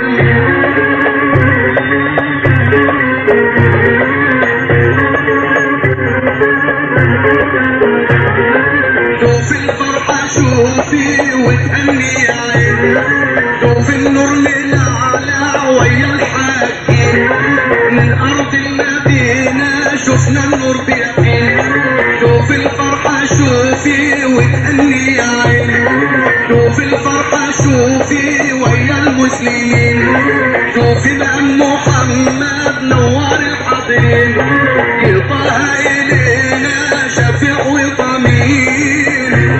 شوف الفرحة شوفي وتهني يا عين شوف النور من على ويا الحاكين من أرض المدينة شفنا النور بيقين شوف الفرحة شوفي وتهني يا عين شوف الفرحة شوفي ويا المسلمين شوفي بقى محمد نور الحاضرين يطه إلينا شفيع وضمير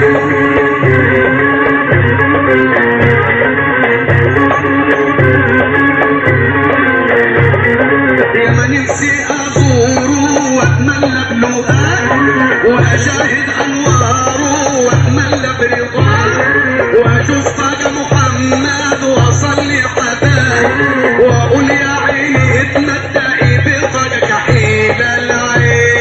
يا ما نفسي ازوره واتملى بلقاه واشاهد انواره واتملى برضاه واشوف طاقة محمد واصلي حداه واقول يا عيني اتمتعي بطاقة كحيل العين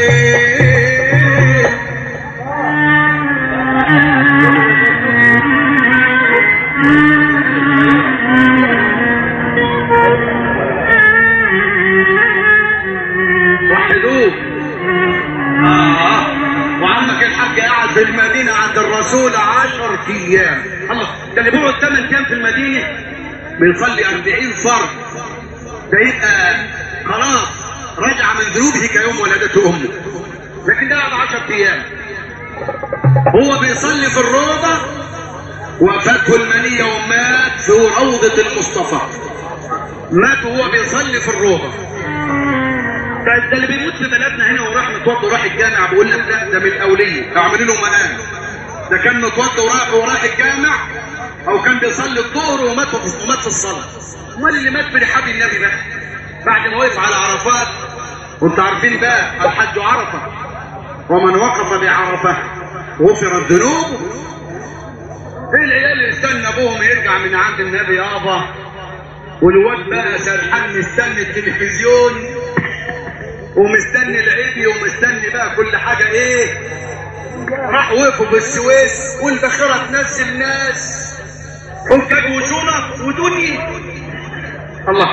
وحدوه آه وعمك الحاج قاعد في المدينة عند الرسول عشر أيام الله ده اللي بيقعد 8 أيام في المدينة بيصلي 40 فرض ده يبقى خلاص رجع من ذنوبه كيوم ولدته أمه لكن ده قعد 10 أيام هو بيصلي في الروضة وفاته المنية ومات في روضة المصطفى مات وهو بيصلي في الروضة ده ده اللي بيموت في بلدنا هنا وراح متوضى وراح الجامع بيقول لك لا ده من الاوليه اعملوا له مقام ده كان متوضى وراح وراح الجامع او كان بيصلي الظهر ومات ومات في الصلاه امال اللي مات برحاب النبي بقى بعد ما وقف على عرفات وانتوا عارفين بقى الحج عرفه ومن وقف بعرفه غفرت ذنوبه ايه العيال اللي استنى ابوهم يرجع من عند النبي يابا والواد بقى سرحان مستني التلفزيون ومستني العيدي ومستني بقى كل حاجة ايه راح وقفوا بالسويس والبخرة تنزل ناس وكانوا شنط ودنيا الله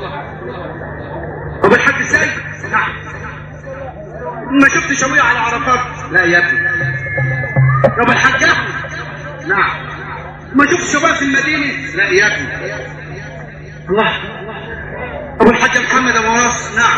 طب الحاج سيد نعم ما شفتش ابويا على عرفات لا يا ابني طب الحاج احمد نعم ما شفتش ابويا في المدينه لا يا ابني الله ابو الحاج محمد ابو ناصر نعم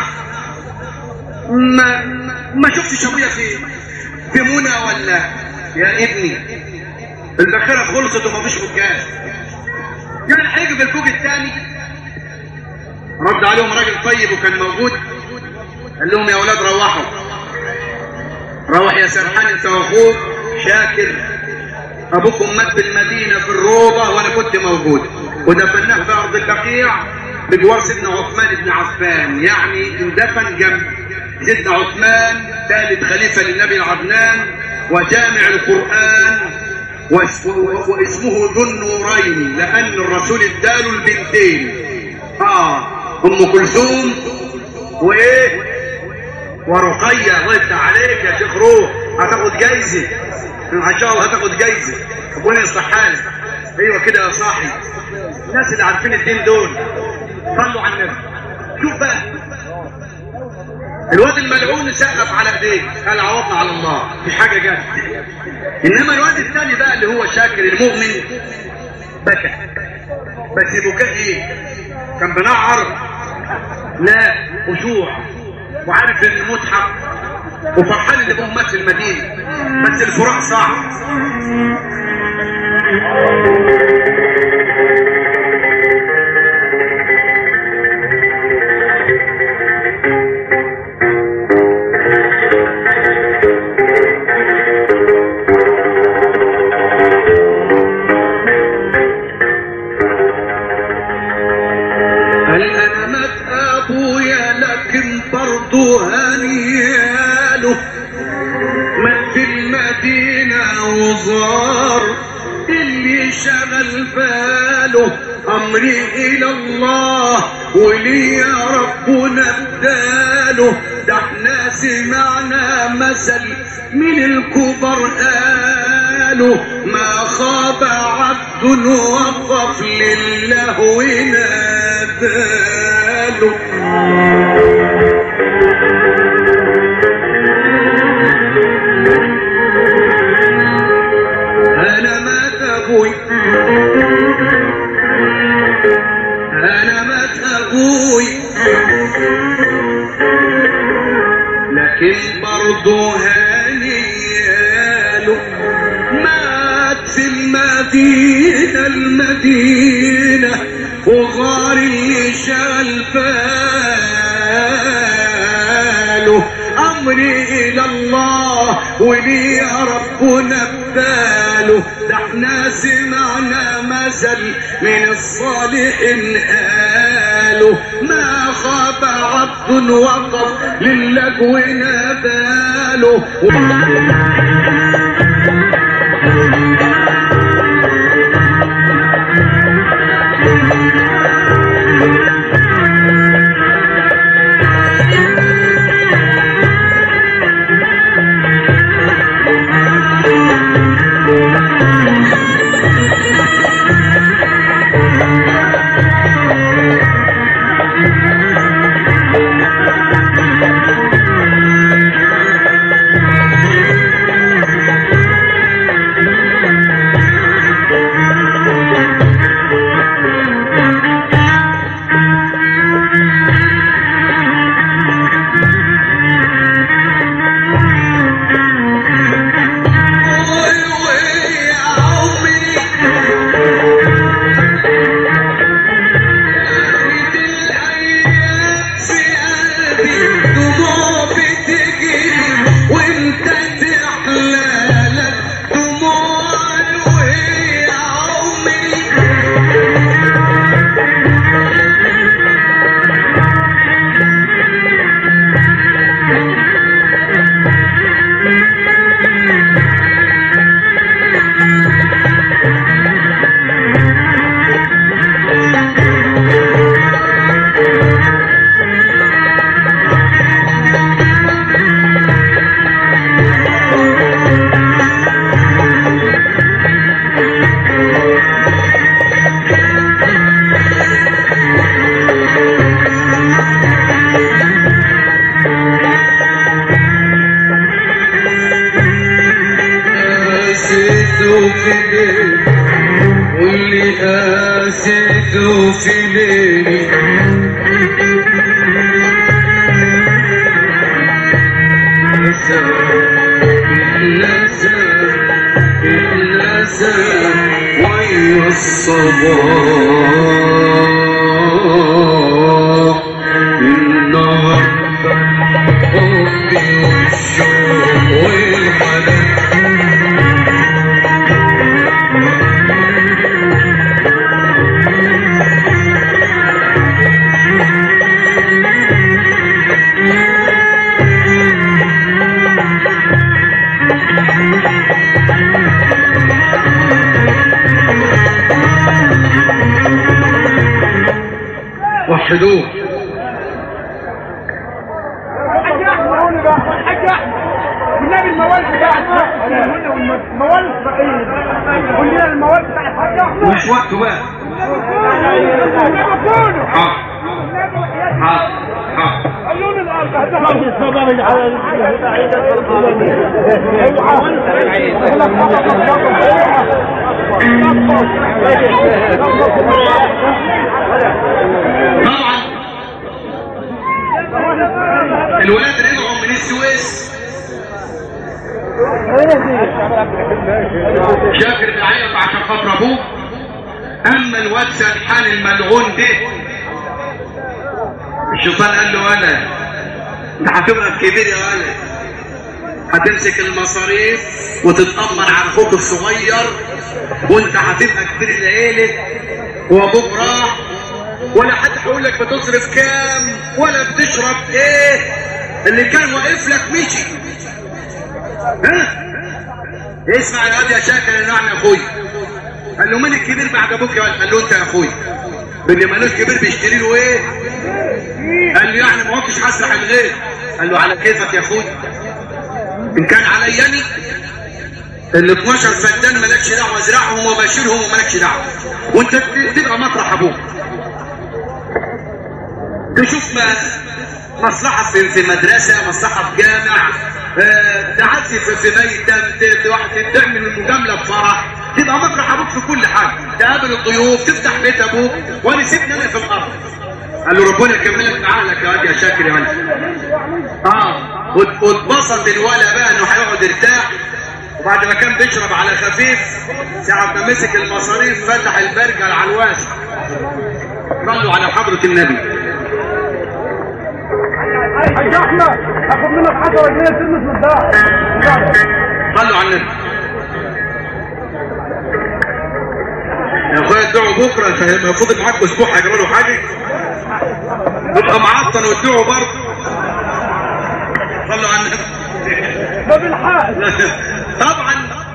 ما ما شفتش ابويا في في منى ولا يا ابني البخيره خلصت ومفيش فكاس يعني هيجي في الفوق الثاني رد عليهم راجل طيب وكان موجود قال لهم يا اولاد روحوا روح يا سرحان انت واخوك شاكر ابوكم مات بالمدينه في الروضه وانا كنت موجود ودفناه في ارض البقيع بجوار سيدنا عثمان بن عفان يعني اندفن جنب سيدنا عثمان ثالث خليفه للنبي العدنان وجامع القران واس- و- واسمه ذو النورين لان الرسول اداله البنتين اه ام كلثوم وايه ورقية الله يفتح عليك يا شيخ روح هتاخد جايزة ان شاء الله هتاخد جايزة ربنا يصلح حالك ايوه كده يا صاحي الناس اللي عارفين الدين دول صلوا على النبي شوف بقى الواد الملعون سقف على ايديه قال عوضنا على الله مفيش حاجه جت انما الواد الثاني بقى اللي هو شاكر المؤمن بكى بس بكاء ايه كان بنعر لا خشوع وعارف ان الموت حق وفرحان اللي ابوه مات في المدينه بس الفراق صعب قال انا مات ابويا لكن برضه هنياله مات في المدينة وزار اللي شغل باله امري الى الله ولي ربنا اداله ده احنا سمعنا مثل من الكبر قالوا ما خاب عبد وقف لله ونال باله انا مات ابوي انا مات ابوي لكن برضه هانياله مات في المدينة المدينة وغار اللي شال باله أمري إلى الله ولي ربنا بباله ده احنا سمعنا مثل من الصالحين قالوا ما خاب عبد وقف للجو نباله قاسيته في ليلي واللي قاسيته في ليلي نسى اتنسى اتنسى ويا الصباح النهارده حبي والشوق والحنان وحدوه والنبي الموال بتاع الموال قول لنا الموال بتاع الحاج احمد مش وقته بقى النبي كونه حاضر حاضر حاضر قالوا لنا الارض طبعا الولاد رجعوا من السويس شاكر بيعيط عشان خاطر ابوه اما الواد سرحان الملعون ده الشيطان قال له انا انت هتبقى كبير يا ولد هتمسك المصاريف وتتأمر على اخوك الصغير وانت هتبقى كبير العيلة وابوك راح ولا حد هيقول لك بتصرف كام ولا بتشرب ايه اللي كان واقف لك مشي ها اسمع يا واد يا شاكر نعم يا اخوي قال له مين الكبير بعد ابوك يا ولد؟ قال له انت يا اخوي اللي مالوش كبير بيشتري له ايه قال له يعني ما كنتش هسرح الغير قال له على كيفك يا اخوي ان كان علياني ال 12 فدان مالكش دعوه ازرعهم وبشرهم ومالكش دعوه وانت تبقى مطرح ابوك تشوف ما مصلحة في في مدرسة مصلحة في جامع آه، تعدي في في ميتم ت- ت- واحد تعمل المجاملة في فرح تبقى مفرح ابوك في كل حاجة تقابل الضيوف تفتح بيت ابوك وانا سيبني انا في الارض قال له ربنا يكملك بعقلك يا واد يا شاكر يا ولد اه وات- واتبسط الولا بقى انه هيقعد يرتاح وبعد ما كان بيشرب على خفيف ساعة ما مسك المصاريف فتح البرجل على الواسع صلوا على حضرة النبي حاج احمد اخد منك 10 جنيه تلمس من الدار صلوا على النبي يا اخويا ادعوا بكره انت المفروض معاك اسبوع هيجرى له حاجه تبقى معطل وادعوا برضه صلوا على النبي ده بالحال طبعا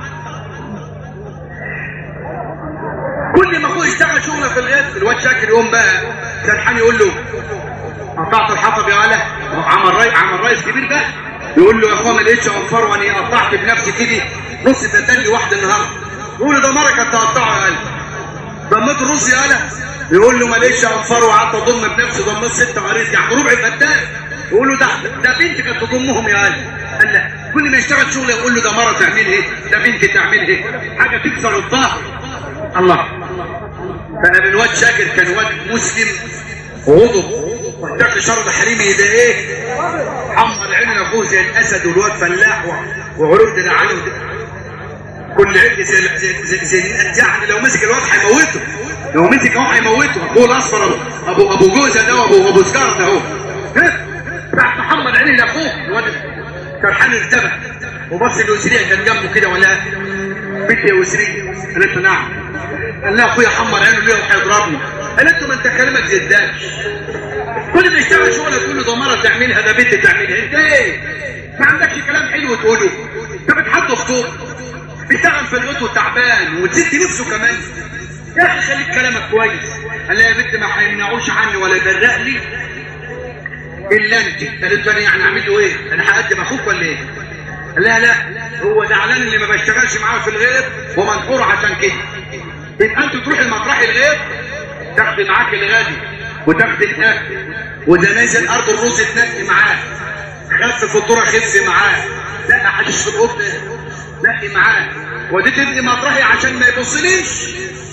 كل ما اخوه يشتغل شغله في الغيط الواد شاكر يقوم بقى سرحان يقول له قطعت الحطب يا ولا عمل ري عمل ريس كبير بقى يقول له يا اخويا ما لقيتش انفار وانا قطعت بنفسي كده نص تتلي واحد النهارده يقول له ده مره كنت هقطعه يا قلب ضميت الرز يا قلب يقول له ما لقيتش انفار وقعدت اضم بنفسي ضميت ستة غريز يعني ربع فتان يقول له ده ده بنت كانت تضمهم يا قلب قال لا كل ما يشتغل شغل يقول له ده مره تعمل ايه ده بنت تعمل ايه حاجه تكسر الظهر الله فانا من واد شاكر كان واد مسلم وغضب واحتاج شر حريمي ده ايه حمر عين اخوه زي الاسد والواد فلاح و- وعروق دراعانه كل عين زي زي زي, زي يعني لو مسك الواد هيموته لو مسك اهو هيموته اخوه الاصفر ابو ابو ابو جوزه ده وابو ابو سكار ده اهو ها؟ راح محمد عيني لاخوه الواد فرحان ارتبك وبص الوزريه كان جنبه كده ولا بنت يا وزريه قالت له نعم قال لها اخويا حمر عينه ليه وهيضربني قالت له ما انت كلامك زداش كل ما يشتغل شغله تقول له ده مره تعملها ده بنت تعملها انت ايه ما عندكش كلام حلو تقوله انت بتحط خطوط بيشتغل في الغيط وتعبان وتسد نفسه كمان يا اخي خليك كلامك كويس قال لها يا بنت ما هيمنعوش عني ولا يبرق لي الا انت قالت له انا يعني اعمل له ايه انا هقدم اخوك ولا ايه قال لها لا هو زعلان اللي ما بشتغلش معاه في الغيط ومنحور عشان كده يبقى انت تروح المطرح الغيط تاخدي معاك الغادي وتاخدي الاكل وده نازل ارض الرز تنقي معاه خف في الذره خف معاه لا حشيش في القبط نقي معاه ودي تبقي مطرحي عشان ما يبصليش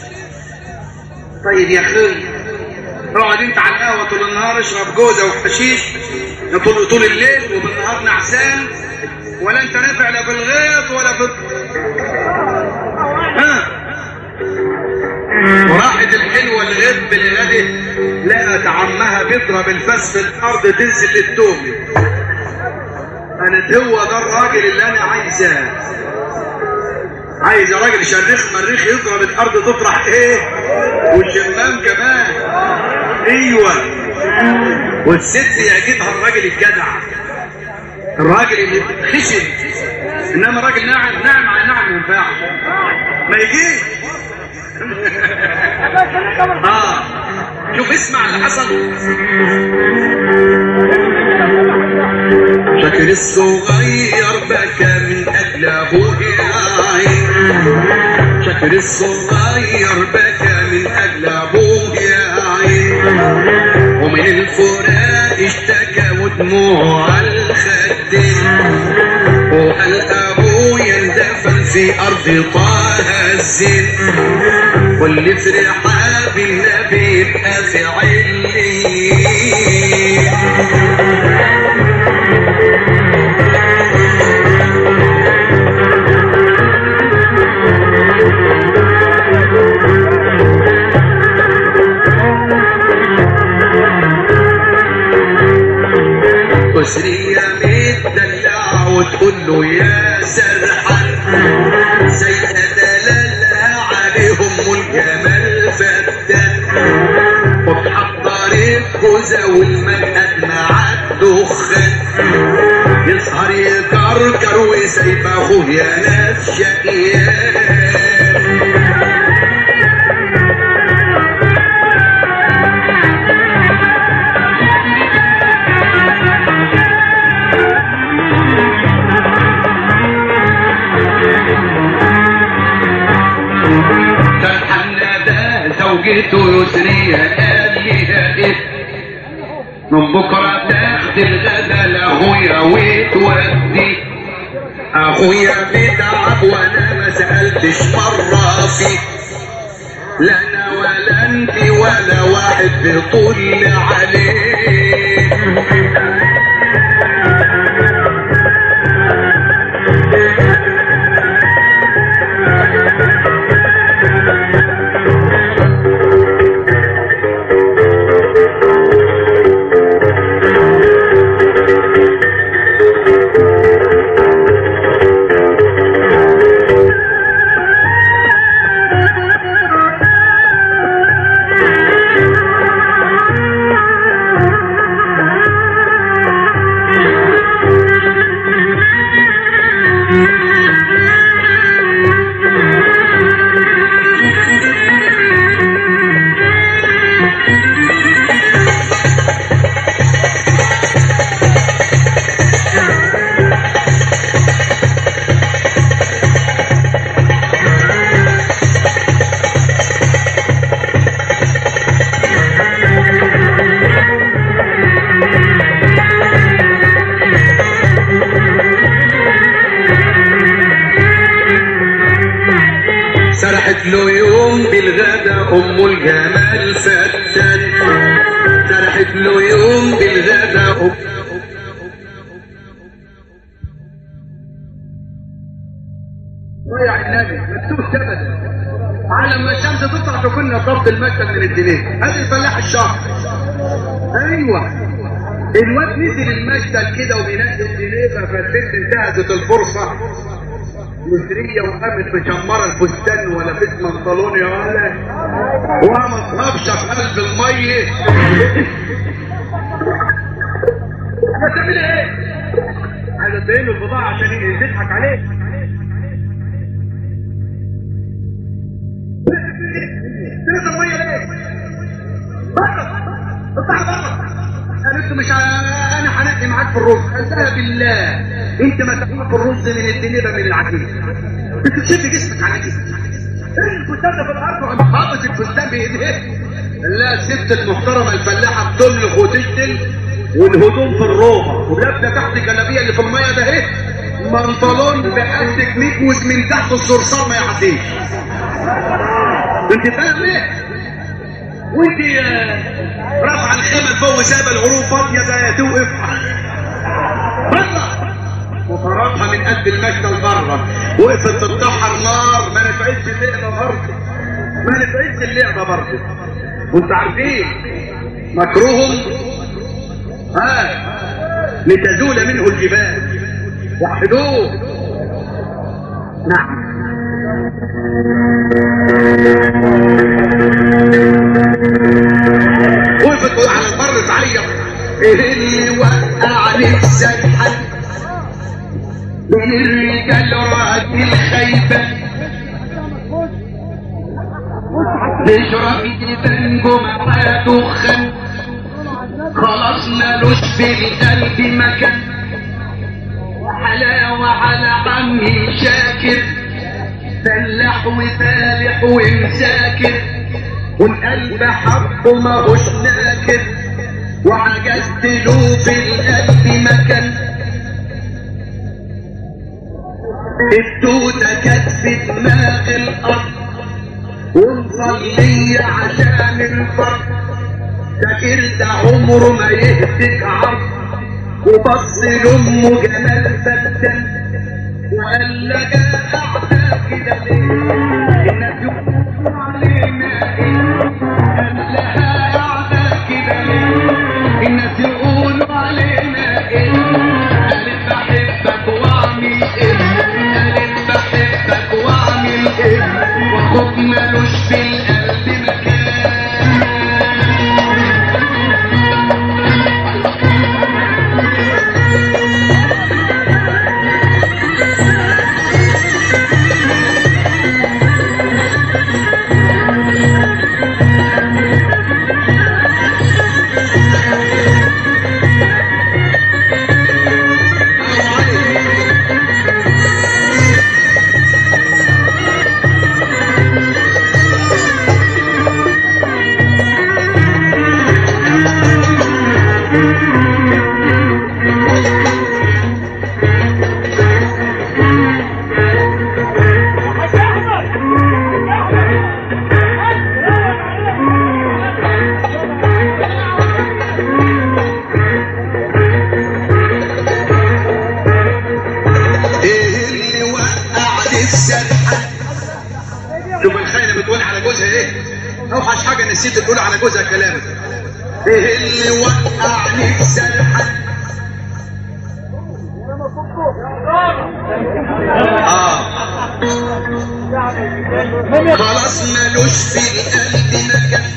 طيب يا اخوي اقعد انت على القهوه طول النهار اشرب جوزه وحشيش طول طول الليل وبالنهار نعسان ولا انت نافع لا في الغيط ولا في ها وراحت الحلوه اللي غيب بالغدي لقت عمها بيضرب الفاس في الارض تنزل للتوم قالت هو ده الراجل اللي انا عايزاه عايز راجل شريخ مريخ يضرب الارض تطرح ايه والشمام كمان ايوه والست يعجبها الراجل الجدع الراجل اللي خشن انما الراجل ناعم ناعم على ناعم ما ينفعش ما يجيش اه شوف اسمع اللي حصل فاكر الصغير بكى من اجل ابوه يا عين فاكر الصغير بكى من اجل ابوه يا عين ومن الفراق اشتكى ودموعه على الخدين وقال ابويا اندفن في ارض طه الزين واللي في رحاب النبي يبقى في عليين أسرية متدلع وتقول له يا سرحان زي دلالها عليهم الجمال فتان وتحضر الجوزة والمنهد مع الدخان يسهر يكركر وسايب اخوه يا ناس شقيان فرحان ده زوجته يسرية قال لها ايه من بكرة تاخد الغدا لأخويا وتودي أخويا بتعب وأنا ما سألتش مرة فيه لا أنا ولا أنت ولا واحد بيطل عليه سرحت له يوم بالغدا ام الجمال فتان سرحت له يوم بالغدا ام ضيع النبي ما تسوقش ابدا على ما الشمس تطلع تكون نصبت المكتب من الجنيه هذا الفلاح الشاطر ايوه الواد نزل المشتل كده وبينزل جنيه فالبنت انتهزت الفرصه مصرية وقامت مشمرة الفستان ولا بيت بنطلون يا ولد وقامت طابشة في قلب المية هتعمل ايه؟ عايزة تبين له البضاعة عشان تضحك عليه تنزل المية ليه؟ بره اطلع بره قالت له مش ع- انا هنقي معاك في الرز قالها بالله انت ما تقول في الرز من الدنيا من العجين بتشد جسمك على جسمك الفستان ده في الارض وعم حافظ الفستان بايديه لا الست المحترمه الفلاحه بتملخ وتشتل والهدوم في الروبه ولابسه تحت الجلابيه اللي في الميه ده ايه بنطلون بقد ميكوس من تحت الصرصار ما يعديش انت فاهم ايه؟ وانت آه، رافعه الخيمه فوق وسايبه العروق فاضيه ده توقف بره وطردها من قلب المشتل بره وقفت تتدحر نار ما نفعتش اللعبه برضه ما نفعتش اللعبه برضه وانتوا عارفين مكروهم ها لتزول منه الجبال وحدوه نعم وقفت على البر تعيط ايه اللي وقعني في سرحة من الرجال راجل الخيبة تشرب بنجو معاه دخان خلاص مالوش في القلب مكان حلاوة على عمي شاكر فلاح وفالح ومساكر والقلب حبه ماهوش ناكر وعجزت له في القلب مكان التوتة كانت في دماغ الأرض ومصلية عشان الفرد فاكر ده عمره ما يهتك عرض وبص لأمه جمال فتان وقال لك قاعدة كده ليه؟ الناس يقولوا علينا ايه؟ قال لها قاعدة كده ليه؟ الناس يقولوا علينا ايه؟ قالت بحبك واعمل ايه؟ قالت بحبك واعمل ايه؟ واخوك مالوش في القلب مكان نسيت تقول على جوزها كلام ايه اللي وقعني في سرحة اه خلاص ملوش في القلب مكان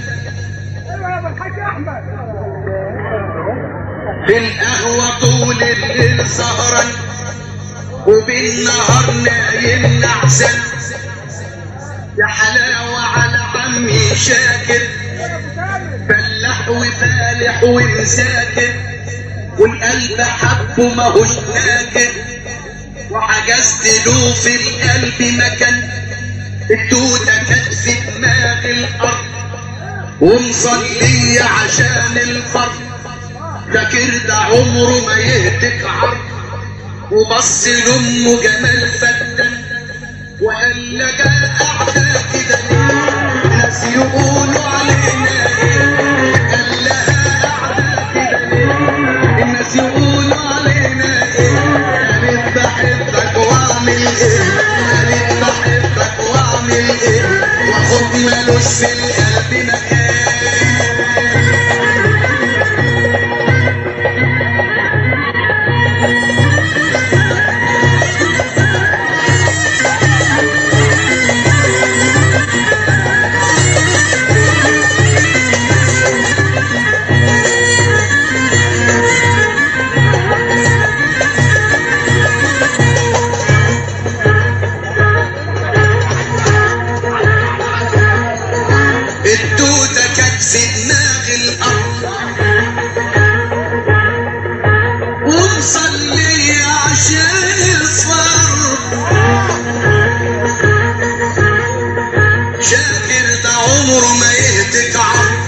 في القهوة طول الليل سهران وبالنهار نايم نعسان يا حلاوة على عمي شاكر فلاح وفالح ومساكر والقلب حبه ماهوش ناكر وحجزت له في القلب مكان التوتة كانت في دماغ الأرض ومصلية عشان الفرد فاكر ده عمره ما يهتك عرض وبص لأمه جمال فتان وقال لك قاعدة كده ليه ناس يقولوا علينا ايه قال لها قاعدة كده ليه الناس يقولوا علينا ايه قالت بحبك واعمل ايه قالت بحبك واعمل ايه واخد مالوش في القلب مكان التوتة كانت في دماغ الأرض ومصلية عشان الصبر شاكر ده عمره ما يهتك عرض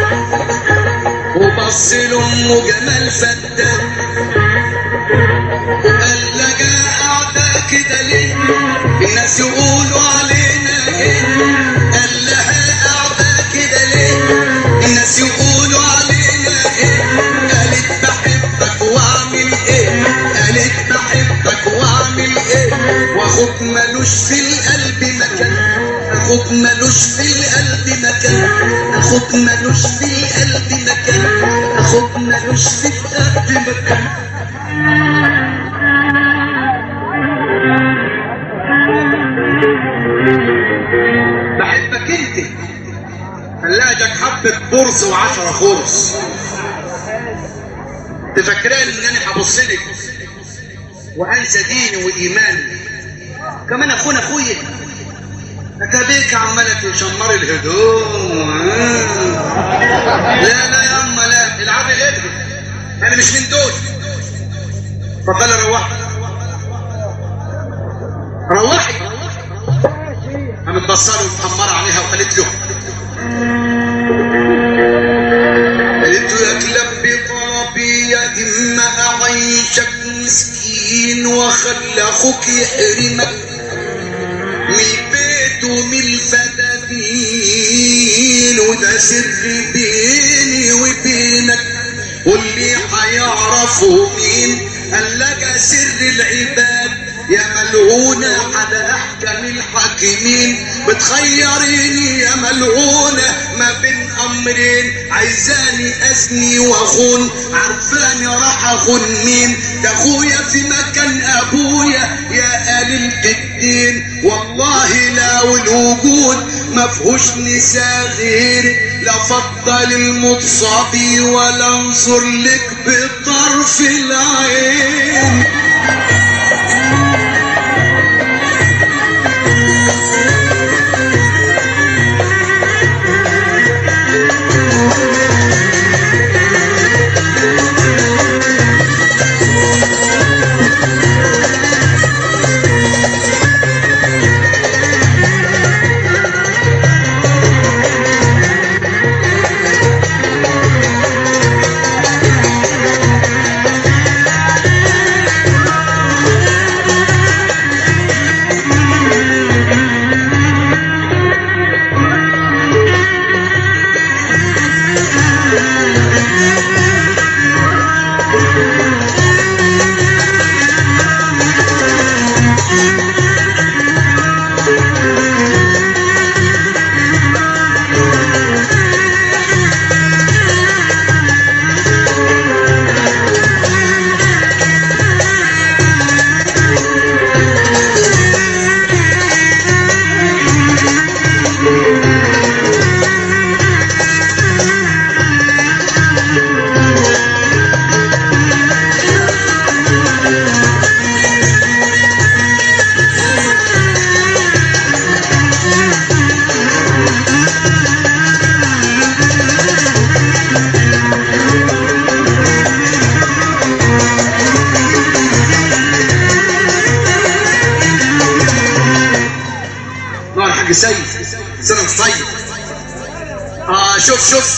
وبص لأمه جمال فتان وقال لك قاعدة كده ليه الناس يقولوا علينا ايه قال لها قاعدة كده ليه الناس يقولوا علينا ايه قالت بحبك واعمل ايه قالت بحبك واعمل ايه واخوك ملوش في القلب مكان اخوك ملوش في القلب مكان اخوك ملوش في القلب مكان اخوك ملوش في القلب مكان بحبك انت ثلاجك حبة برص وعشرة خرص تفكرين ان انا هبص لك وانسى ديني وايماني كمان اخونا اخويا اتابيك عمالة تشمر الهدوم لا لا يا اما لا العبي غيرك انا مش من دول فقال روحي روحي قامت بصاله ومحمرة عليها وقالت له قالت له يا كلاب بطلبي يا اما اعيشك مسكين واخلي اخوك يحرمك من البيت ومن الفدادين وده سر بيني وبينك واللي هيعرفه مين قال لك سر العباد يا ملعونة على أحكم الحاكمين بتخيريني يا ملعونة ما بين أمرين عايزاني أزني وأخون عارفاني راح أخون مين ده أخويا في مكان أبويا يا قليل الدين والله لو الوجود ما فيهوش نساء غيري لفضل المتصابي ولا انظر لك بطرف العين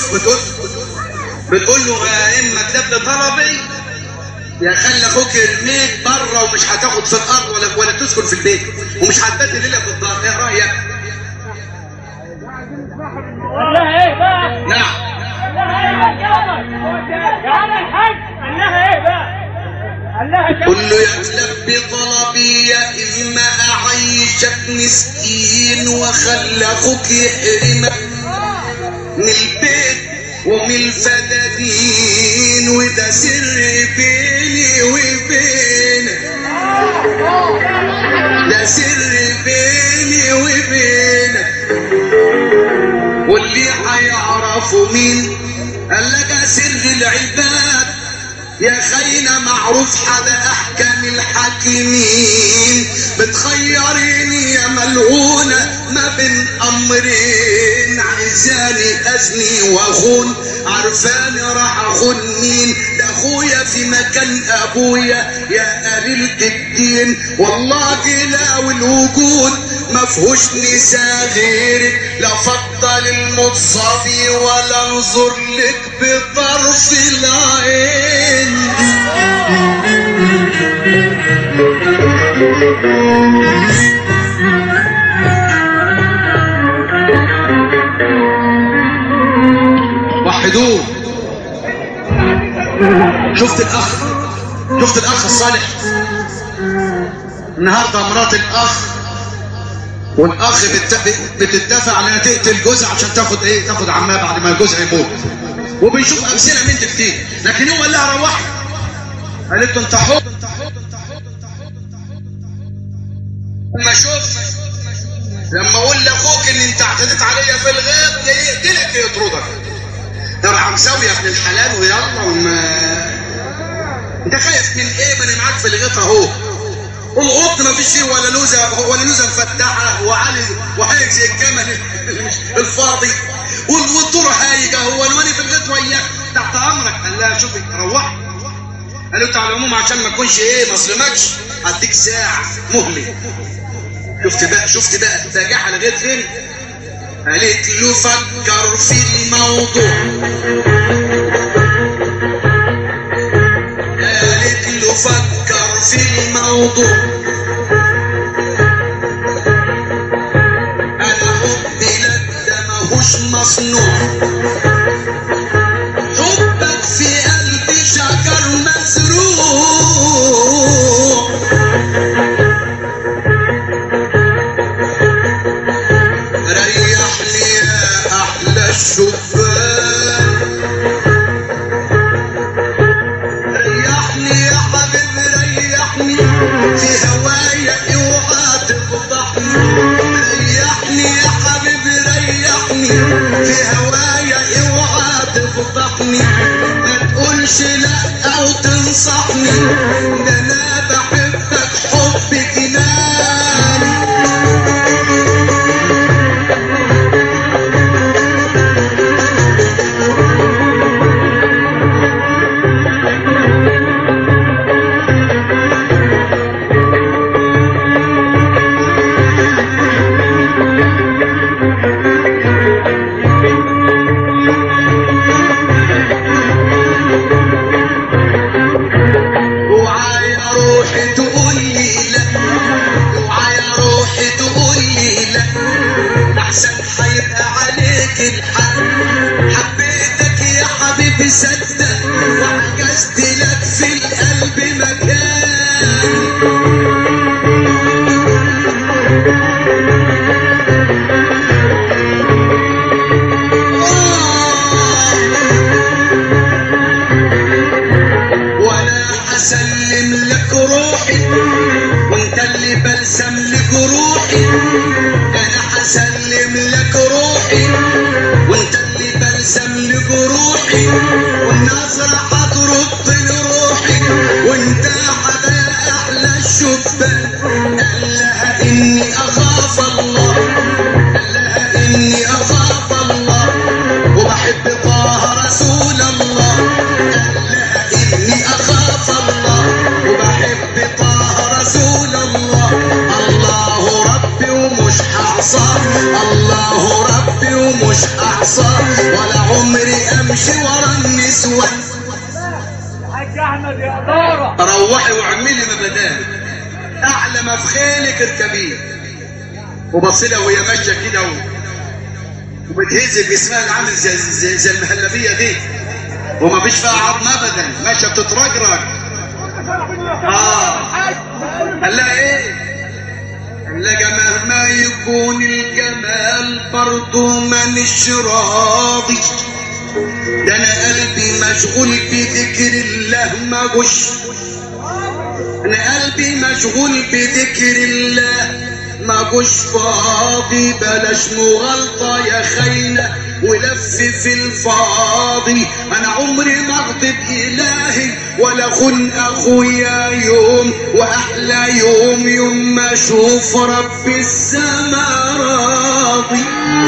بتقول بتقول له يا اما كتاب لي طلبي يا خلي اخوك يرميك بره ومش هتاخد في الارض ولا ولا تسكن في البيت ومش هتبات الليله في الدار ايه رايك؟ قال لها ايه بقى؟ نعم قال لها ايه بقى يا عم الحاج قال لها ايه بقى؟ قال لها قل له يكلب بطلبي يا اما اعيشك مسكين وخلي اخوك يحرمك من البيت ومن الفدادين وده سر بيني وبينك ده سر بيني وبينك واللي هيعرفوا مين قال لك سر العباد يا خينا معروف حدا احكم الحاكمين بتخيريني يا ملعونة ما بين امرين عايزاني ازني واخون عرفاني راح اخون مين ده اخويا في مكان ابويا يا قليلة الدين والله لا والوجود ما فيهوش نساء غيرك لا فضل المتصابي ولا انظر لك بطرف العين وحدوه شفت الاخ شفت الاخ الصالح النهارده مرات الاخ والاخ بت- بتتفق على انها تقتل جوزها عشان تاخد ايه تاخد عمها بعد ما جوزها يموت وبنشوف امثله من دي كتير لكن هو قال لها روحي قالت له انت حب لما شوف لما اقول لاخوك ان انت اعتديت عليا في الغيب ده يقتلك يطردك ده راح مساوي يا ابن الحلال ويلا وما انت خايف من ايه ما انا معاك في الغيط اهو القط ما فيش فيه ولا لوزه ولا لوزه مفتحه وعلي وهايج زي الجمل الفاضي وال- والدور هايجه هو انا ماني في الغيط وياك تحت امرك قال لها شوفي روحي قال له انت على العموم عشان ما تكونش ايه ما اظلمكش هديك ساعه مهله شفت بقى شفت بقى البجاحه لغايه فين قالت له فكر في الموضوع قالت له فكر في الموضوع انا حبي لك ده ماهوش مصنوع حبك في قلبي شجر مزروع ريحني يا احلى الشبان ريحني يا حبيبي ريحني في هوايا اوعى تفضحني ريحني يا حبيبي ريحني في هوايا اوعى تفضحني ما تقولش لا او تنصحني ده انا بحبك حب جنان اوعى يا ورا النسوان حاج احمد يا دارة روحي واعملي مبادئ اعلى ما في خيلك اركبيه وبص لها وهي ماشيه كده و... وبتهز جسمها اللي عامل زي, زي, زي المهلبيه دي وما فيش فيها عظم ابدا ماشيه بتترجرج اه قال لها ايه قال لها مهما يكون الجمال برضه مانيش راضي ده انا قلبي مشغول بذكر الله ما جوش انا قلبي مشغول بذكر الله ما جوش فاضي بلاش مغالطة يا خاينة ولف في الفاضي انا عمري ما اغضب الهي ولا خن اخويا يوم واحلى يوم يوم ما اشوف رب السما راضي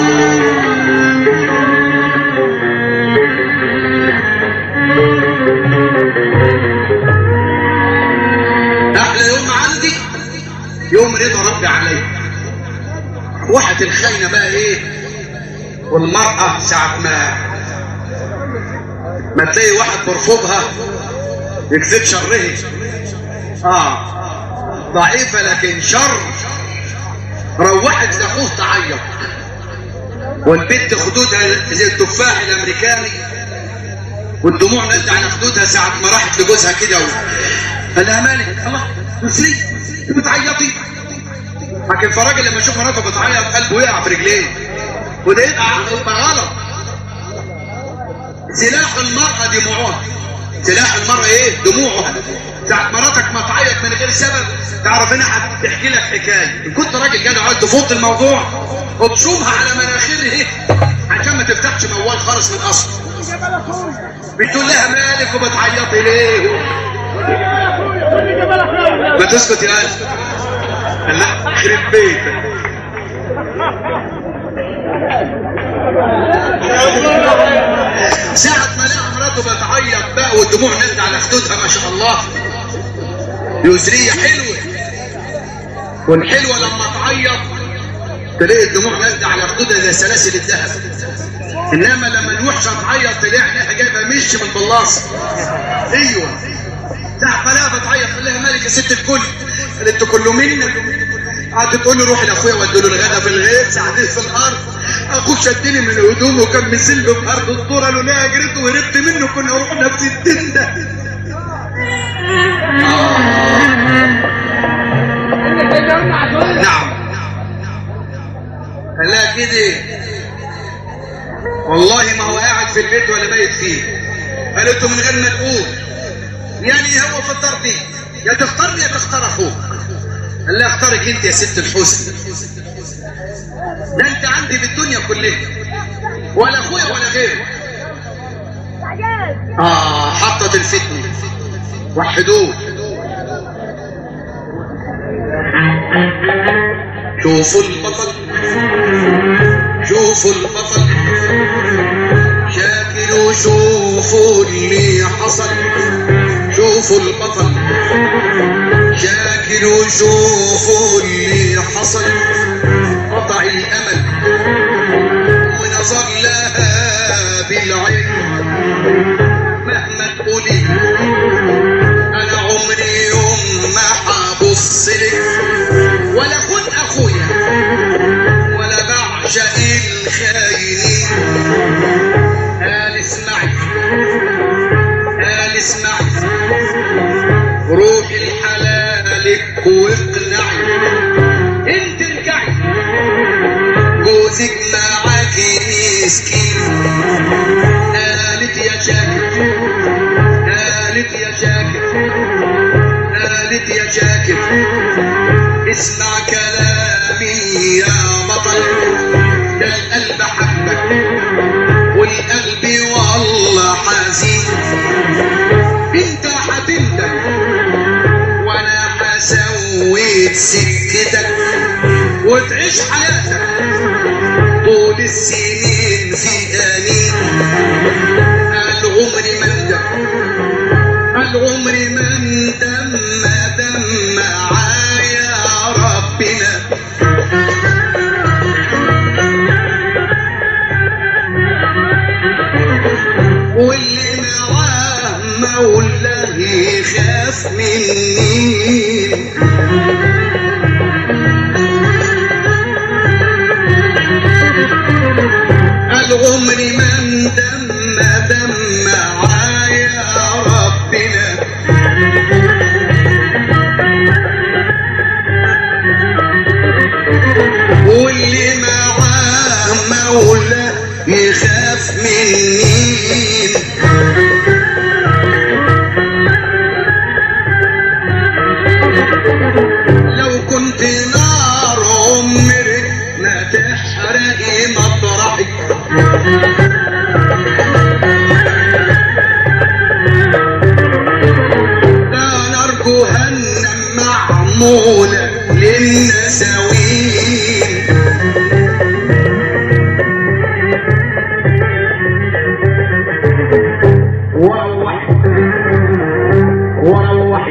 احلى يوم عندي يوم رضا ربي علي واحد الخاينه بقى ايه والمرأة ساعة ما ما تلاقي واحد برفضها يكذب شره اه ضعيفة لكن شر روحت لاخوه تعيط والبنت خدودها زي التفاح الامريكاني والدموع نزل على خدودها ساعة ما راحت لجوزها كده و... قال لها مالك الله نسري انت بتعيطي لكن فالراجل لما يشوف مراته بتعيط قلبه يقع في رجليه وده يبقى يبقى غلط سلاح المرأة دموعها سلاح المرأة ايه دموعها ساعة مراتك ما تعيط من غير سبب تعرف انها هتحكي لك حكاية ان كنت راجل جدع قاعد تفوت الموضوع ابصمها على مناخيرها ايه عشان ما تفتحش موال خالص من اصل بتقول لها مالك وبتعيطي ليه ما تسكت يا قلب قال لا خرب بيتك ساعة ما لقى مراته بتعيط بقى والدموع نزل على خدودها ما شاء الله يسرية حلوة والحلوة لما تعيط تلاقي الدموع نازلة على خدودها زي سلاسل الذهب انما لما الوحشة تعيط تلاقي عينيها جايبة مش من البلاصة ايوه ساعة ما لقى بتعيط قال لها مالك يا ست الكل قالت له كله منك قعدت تقول له روحي لاخويا ودوا له الغدا في الغيط ساعتين في الارض اخوك شدني من هدومه وكان مسلم في ارض الطور قالوا ليه جريت وهربت منه كنا رحنا في ستين ده نعم قال لها كده والله ما هو قاعد في البيت ولا بايت فيه قالت له من غير ما تقول يعني هو في الدار دي يا تختارني يا تختار اخوك قال لها اختارك انت يا ست الحسن ده انت عندي بالدنيا كلها ولا اخويا ولا غيره اه حطت الفتنه وحدوه شوفوا البطل شوفوا البطل شاكر وشوفوا اللي حصل شوفوا البطل شاكر وشوفوا اللي حصل قطع الامل ونظر لها بالعين مهما تقولي انا عمري يوم ما هبص لك ولا كن اخويا ولا بعشق الخاينين قال اسمعي قال اسمعي روحي لحلالك واقنعي انت ارجعي جوزك معاك مسكين قالت يا شاكر قالت يا شاكر قالت يا شاكر اسمع كلامي يا بطل ده القلب حبك والقلب والله حزين انت هتندم وانا هسويت سكتك وتعيش حياتك طول السنين في انين قال عمري ما اندم قال عمري ما اندم ما دام معايا رب مولاه يخاف مني العمر من دم دم معايا ربنا واللي معاه مولاه يخاف مني لو كنت نار عمرك ما تحرقي مطرحك ده نار جهنم معمولة للنساوين وروح وروح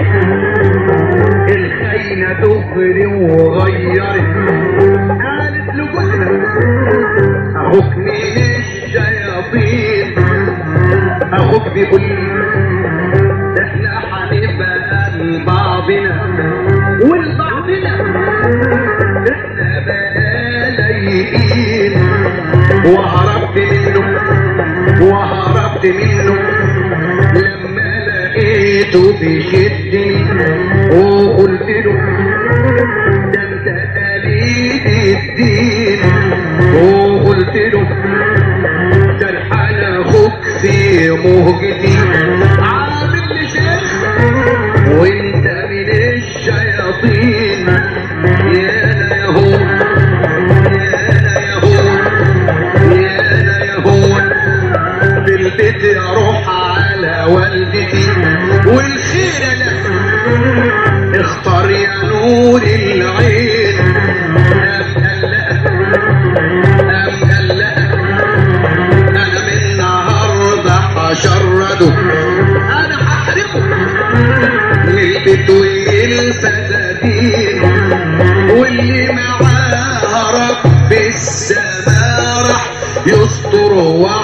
الخاينة دغري وغيرت قالت لجوزها اخوك من الشياطين اخوك بيقول لي احنا هنبقى لبعضنا ولبعضنا احنا بقى لايقين وهربت منه وهربت منه لما لقيته بيشدني وقلت له ده انت قليل الدين وقلت له سرحان اخوك في مهجتي عامل لي شيخ وانت من الشياطين يا لا يا هو يا لا يا هو يا لا يا هو بالبيت اروح على والدتي والخير لك اختار يا نور العين ام قلقه ام قلقه انا من النهارده هشرده انا هحرقه من البيت والفساتين واللي معاه رب السماء راح يستر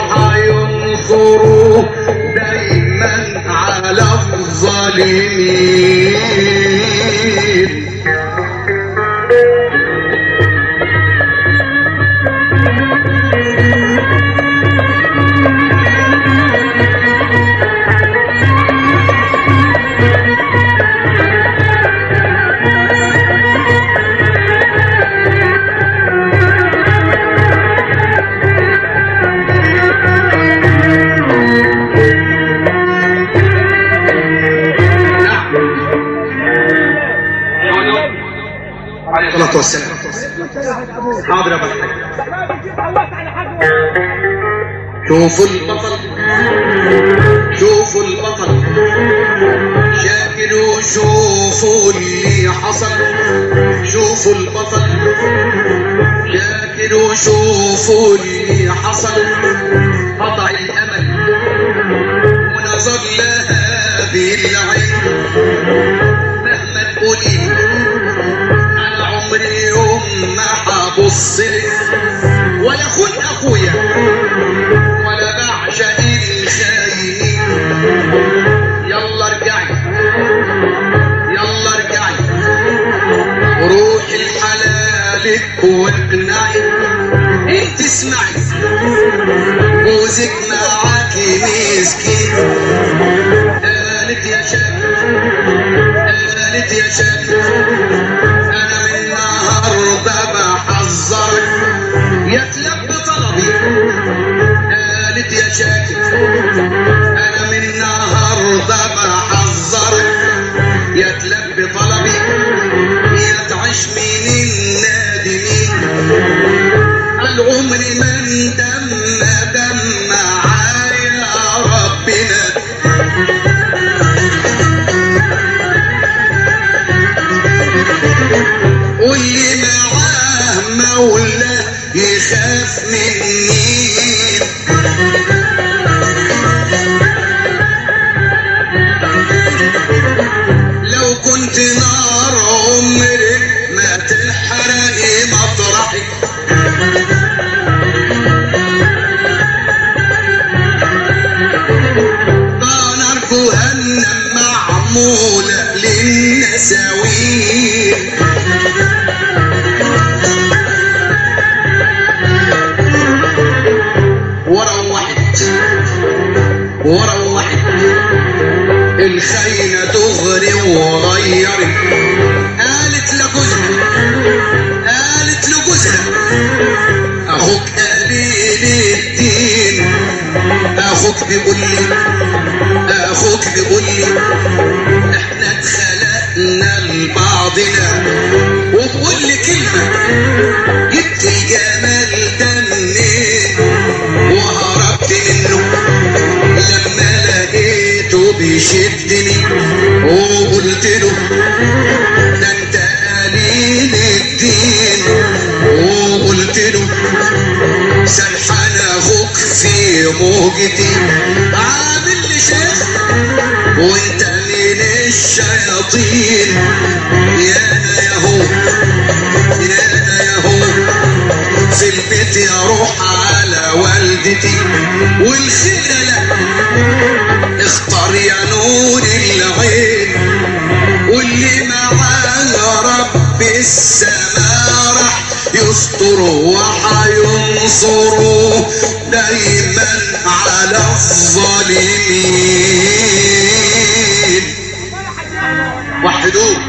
وهينصره دايما على الظالمين عليه الصلاة والسلام حاضر يا أبو الحاج ما بتجيب حواس على حاجه شوفوا البطل شوفوا البطل شاكر وشوفوا اللي حصل شوفوا البطل شاكر وشوفوا اللي حصل قطع الامل ونظر لها بالعين مهما تقولي انا عمري يوم ما هبص لك ولا خد اخويا ولا بعشق الخاينين يلا ارجعي يلا ارجعي روحي لحلالك واقنعي انت اسمعي جوزك معاكي مسكين قالت يا شاكر قالت يا شاكر انا من النهارده بحذرك يتلب طلبي قالت يا شاكر انا من النهارده بحذرك يتلب طلبي يتعش من النادمين العمر من دم دم معايا ربنا معمولة للنساوين وروحت وروحت الخاينة تغري وغيرت قالت لجوزها قالت لجوزها اخوك قليل الدين اخوك بيقول لي اخوك بيقول لي احنا اتخلقنا لبعضنا وبقول لي كلمة جبت الجمال ده منين وهربت منه لما لقيته بيشدني وقلت له ده انت قليل الدين وقلت له سرحان اخوك في موجتي عامل لي شيخ وانت من الشياطين يا انا يا هو يا انا يا هو في البيت يا روح على والدتي والخير لك اختار يا نور العين واللي معاه رب السماء راح يستره وحينصره دايما على الظالمين وحدوه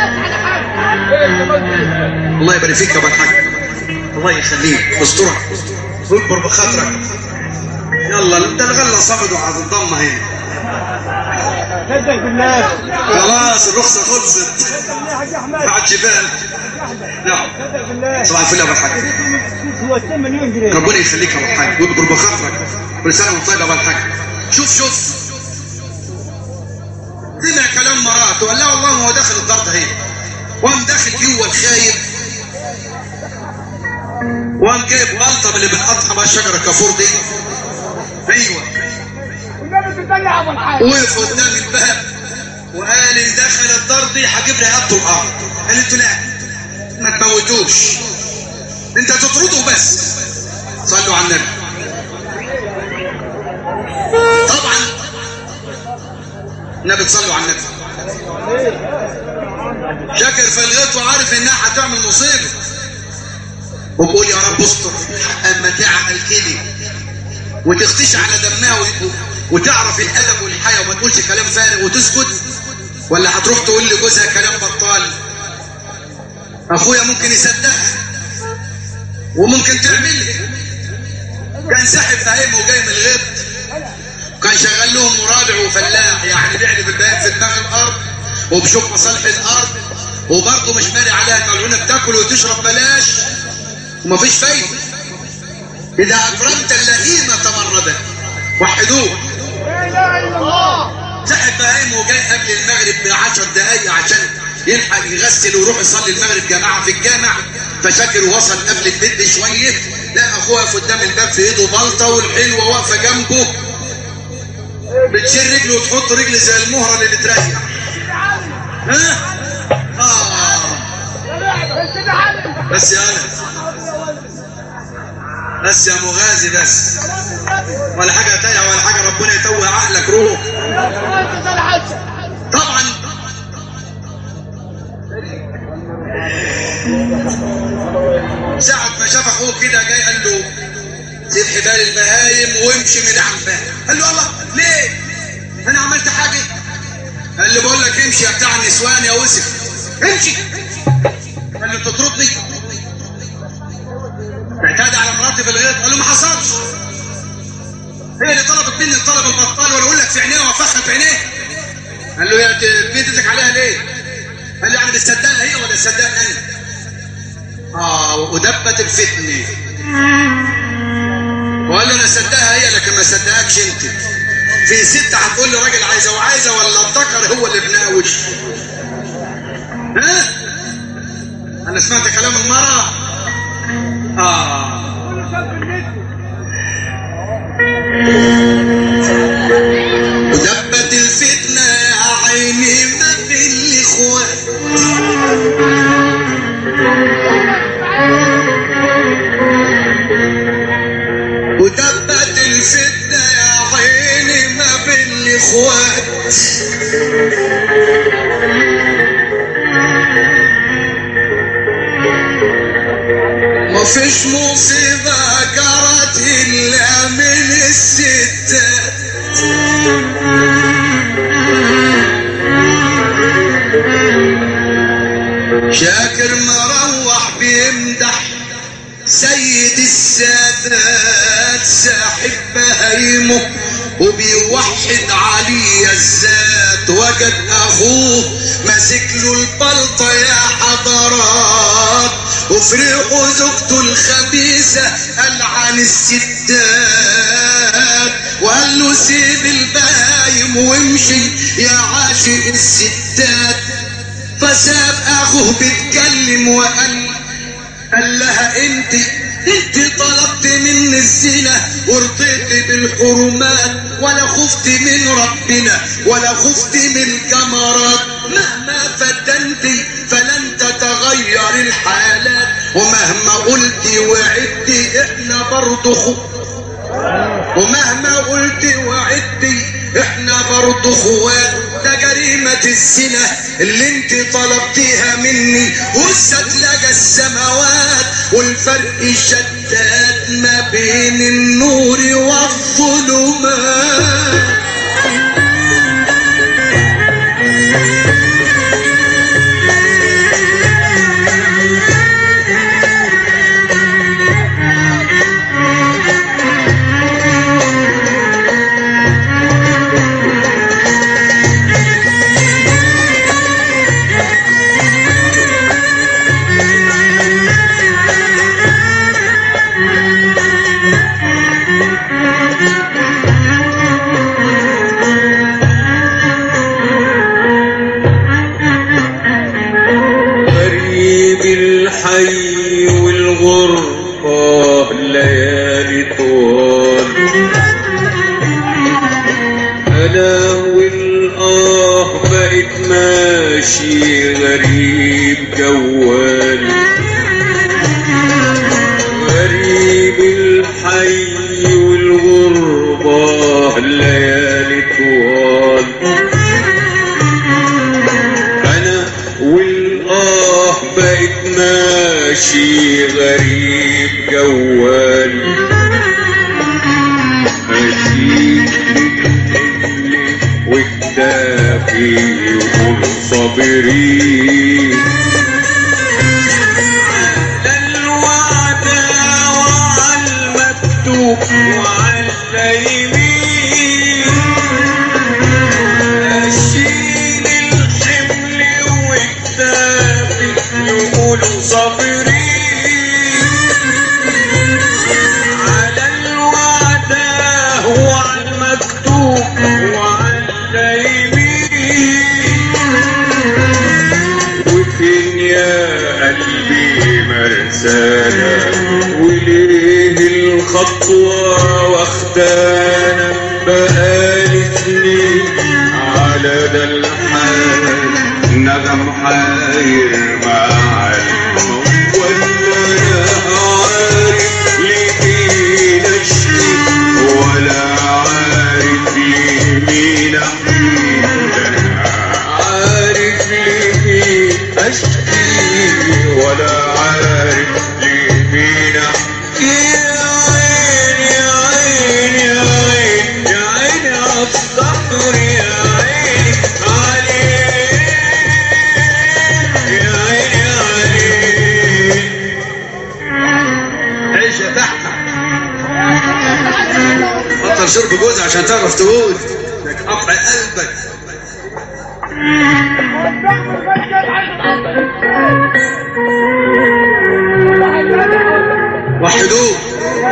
الله يبارك فيك يا ابو الحاج الله يخليك استرها واكبر بخاطرك يلا ده الغله صبد وهتنضم هنا صدق بالله خلاص الرخصه خلصت يا حاج احمد ما عادش بال نعم صدق بالله صباح الفل يا ابو الحاج هو 2 مليون جنيه ربنا يخليك يا ابو الحاج واكبر بخاطرك كل سنه وانت طيب يا ابو الحاج شوف شوف سمع كلام مراته قال لا والله هو داخل الدار ده هي وقام داخل جوه الخايب وقام جايب قلطه من اللي بنقطع بقى الشجره الكافور دي ايوه والنبي بتدلع يا ابو الحاج وقف قدام الباب وقال ان دخل الدار دي هجيب رقبته الارض قالت له لا ما تموتوش انت تطرده بس صلوا على النبي طبعا النبي تصلوا على النبي شاكر في الغيط وعارف انها هتعمل مصيبه وبقول يا رب استر اما تعمل كده وتختش على دمها وت- وتعرف الادب والحياه وما تقولش كلام فارغ وتسكت ولا هتروح تقول لجوزها كلام بطال اخويا ممكن يصدقها وممكن تعملها كان ساحب فهيم وجاي من الغيط كان شغال لهم مرابع وفلاح يعني بيعرف البيان في دماغ الارض وبشوف مصالح الارض وبرضه مش مالي عليها الملعونه بتاكل وتشرب بلاش ومفيش فايده اذا اكرمت اللئيم تمردا وحدوه لا اله الا الله سحب بهايم وجاي قبل المغرب بعشر دقايق عشان يلحق يغسل ويروح يصلي المغرب جماعة في الجامع فشاكر وصل قبل البيت بشوية لا اخوه واقف قدام الباب في ايده بلطة والحلوة واقفة جنبه بتشيل رجله وتحط رجل زي المهرة اللي بتريح ها؟ آه بس يا أنا بس يا مغازي بس ولا حاجة تايه ولا حاجة ربنا يتوه عقلك روح طبعا ساعة ما شاف اخوه كده جاي قال له سيب حبال البهايم وامشي من عمها قال له الله ليه؟ انا عملت حاجة؟ قال له بقول لك امشي يا بتاع النسوان يا وسخ امشي قال له تطردني اعتاد على مراتي في الغيط قال له ما حصلش هي اللي طلبت مني الطلب البطال وانا اقول لك في عينيها وافخها في عينيها قال له يا بيدتك عليها ليه؟ قال لي يعني بتصدقها هي ولا تصدقني انا؟ اه ودبت الفتنه وقال له انا صدقها هي لكن ما صدقكش انت في ست هتقول لي راجل عايزه وعايزه ولا الذكر هو اللي بناوش ها؟ انا سمعت كلام المرأة اه ودبت الفتنة يا عيني ما في الاخوات ودبت الفتنة يا عيني ما بين الاخوات ومفيش مصيبة جرت إلا من الستات شاكر مروح بيمدح سيد السادات ساحب بهايمه وبيوحد علي الذات وجد اخوه ماسك له البلطة يا حضرات وفرحوا زوجته الخبيثة قال عن الستات وقال له سيب البهايم وامشي يا عاشق الستات فساب اخوه بيتكلم وقال قال لها انت انت طلبت مني الزنا ورضيت بالحرمات ولا خفت من ربنا ولا خفت من الجمرات مهما فتنت فلن تتغير الحالات ومهما قلت وعدت احنا برضه خ... ومهما قلت وعدت احنا برضه اخوات ده جريمة الزنا اللي انت طلبتيها مني وست لقى السماوات والفرق شتات ما بين النور والظلمات غريب الحي والغربة ليالي طوال أنا والآه بقيت ماشي غريب جوال غريب الحي والغربة ليالي طوال انا والاه بقيت ماشي غريب جوال اشيل رجلي وكتافي يقول صابرين على الوعدة وعلى المكتوب وعلى اليمين اشيل الحمل وكتافي يقولوا صابرين على الوعدة وعلى المكتوب وعلى اليمين وفين يا قلبي مرسانا وليه الخطوة واخدانا بقالي سنين على ده الحال نغم حاير مع الموت ولا انا عارف لمين اشكي ولا عارف لمين احكي انا عارف لمين اشكي ولا عارف لمين احكي يا عين يا عين يا عين يا عين على الصبر يا عين عليك يا عين يا عين عيش يا تحت بطل شرب جوز عشان تعرف تقول لك قطع قلبك وحدوه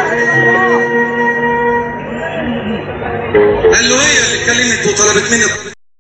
قال له هي اللي كلمت وطلبت مني